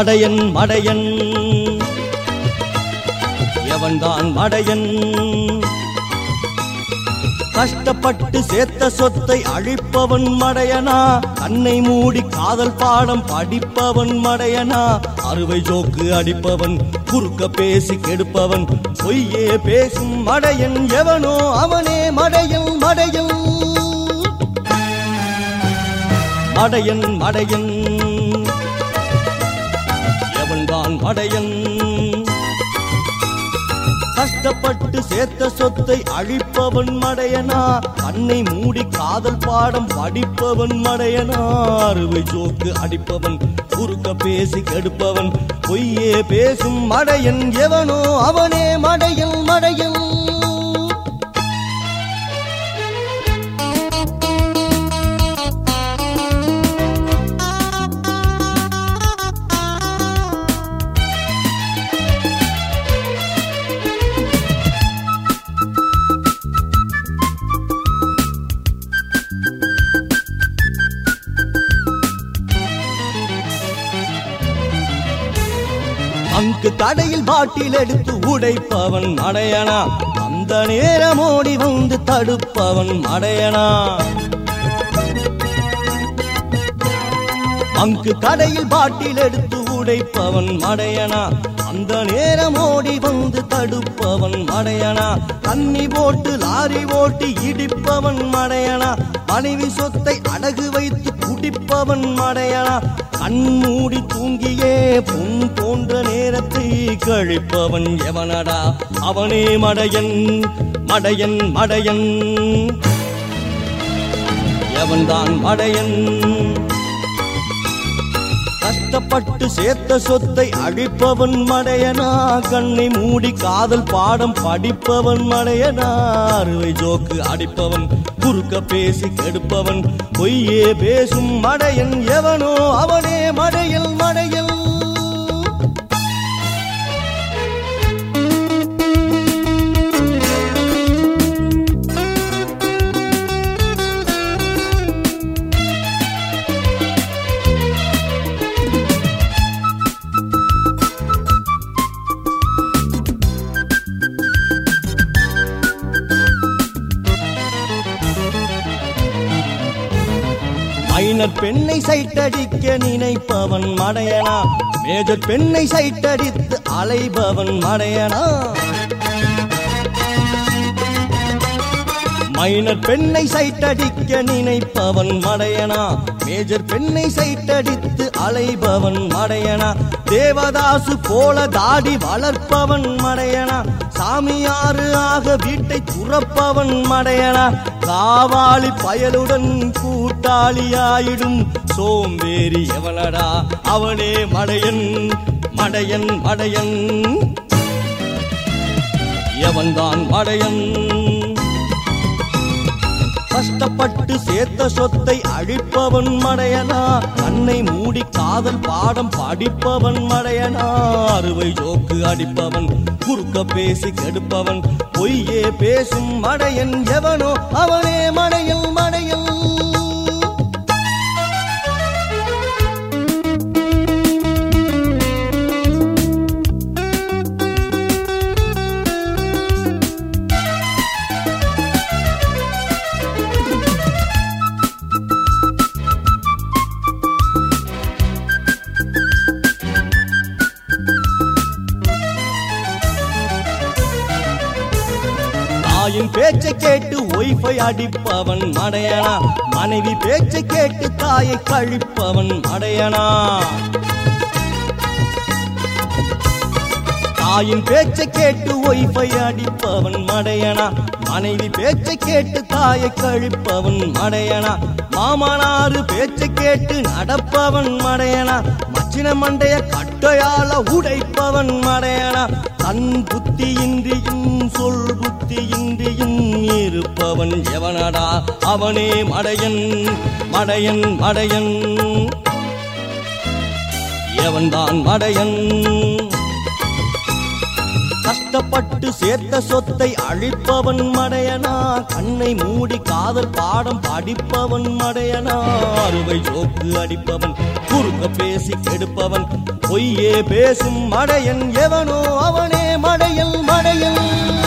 மடையன் மடையன் எவன்தான் மடையன் கஷ்டப்பட்டு சேர்த்த சொத்தை அழிப்பவன் மடையனா கண்ணை மூடி காதல் பாடம் படிப்பவன் மடையனா அறுவை ஜோக்கு அடிப்பவன் குறுக்க பேசி கெடுப்பவன் பொய்யே பேசும் மடையன் எவனோ அவனே மடையன் மடையன் மடையன் மடையன் எவன்தான் மடையன் கஷ்டப்பட்டு சேர்த்த சொத்தை அழிப்பவன் மடையனா கண்ணை மூடி காதல் பாடம் படிப்பவன் மடையனா அறுவை ஜோக்கு அடிப்பவன் குறுக்க பேசி கெடுப்பவன் பொய்யே பேசும் மடையன் எவனோ அவனே மடையன் மடையன் அங்கு கடையில் பாட்டில் எடுத்து உடைப்பவன் மடையனா அந்த நேரம் ஓடி வந்து தடுப்பவன் மடையனா அங்கு கடையில் பாட்டில் எடுத்து உடைப்பவன் மடையனா அந்த நேரம் ஓடி வந்து தடுப்பவன் மடையனா தண்ணி போட்டு லாரி ஓட்டி இடிப்பவன் மடையனா மனைவி சொத்தை அடகு வைத்து குடிப்பவன் மடையனா கண் மூடி தூங்கியே பொன் போன்ற நேரத்தை கழிப்பவன் எவனடா அவனே மடையன் மடையன் மடையன் எவன்தான் மடையன் கஷ்டப்பட்டு சேர்த்த சொத்தை அழிப்பவன் மடையனா கண்ணை மூடி காதல் பாடம் படிப்பவன் மடையனா அறுவை ஜோக்கு அடிப்பவன் குறுக்க பேசி கெடுப்பவன் பொய்யே பேசும் மடையன் எவனோ அவனே மடையல் மடையல் மைனர் பெண்ணை சைட்டடிக்க நினைப்பவன் மடையனா மேஜர் பெண்ணை சைட்டடித்து அலைபவன் மடையனா மைனர் பெண்ணை சைட்டடிக்க நினைப்பவன் மடையனா மேஜர் பெண்ணை சைட்டடித்து அலைபவன் மடையனா தேவதாசு போல தாடி வளர்ப்பவன் மடையனா சாமியாறு ஆக வீட்டை துறப்பவன் மடையனா காவாளி பயலுடன் கூட்டாளியாயிடும் சோம்பேறி எவனடா அவனே மடையன் மடையன் மடையன் எவன்தான் மடையன் கஷ்டப்பட்டு சேர்த்த சொத்தை அழிப்பவன் மடையனா கண்ணை மூடி காதல் பாடம் படிப்பவன் மடையனா அறுவை ஜோக்கு அடிப்பவன் குறுக்க பேசி கெடுப்பவன் பொய்யே பேசும் மடையன் எவனோ அவனே மடையல் மடையல் தாயின் பேச்சை கேட்டு ஒய்ஃபை அடிப்பவன் மடையனா மனைவி பேச்சை கேட்டு தாயை கழிப்பவன் மடையனா தாயின் பேச்சை கேட்டு ஒய்ஃபை அடிப்பவன் மடையனா மனைவி பேச்சை கேட்டு தாயை கழிப்பவன் மடையனா மாமனாரு பேச்சை கேட்டு நடப்பவன் மடையனா மச்சின மண்டைய கட்டையால உடைப்பவன் மடையனா தன் புத்தியின்றியும் சொல் புத்தியின்றியும் இருப்பவன் எவனடா அவனே மடையன் மடையன் மடையன் எவன்தான் மடையன் கஷ்டப்பட்டு சேர்த்த சொத்தை அழிப்பவன் மடையனா கண்ணை மூடி காதல் பாடம் படிப்பவன் மடையனா அறுவை ஜோக்கு அடிப்பவன் குறுக்க பேசி கெடுப்பவன் பொய்யே பேசும் மடையன் எவனோ அவனே மடையல் மடையல்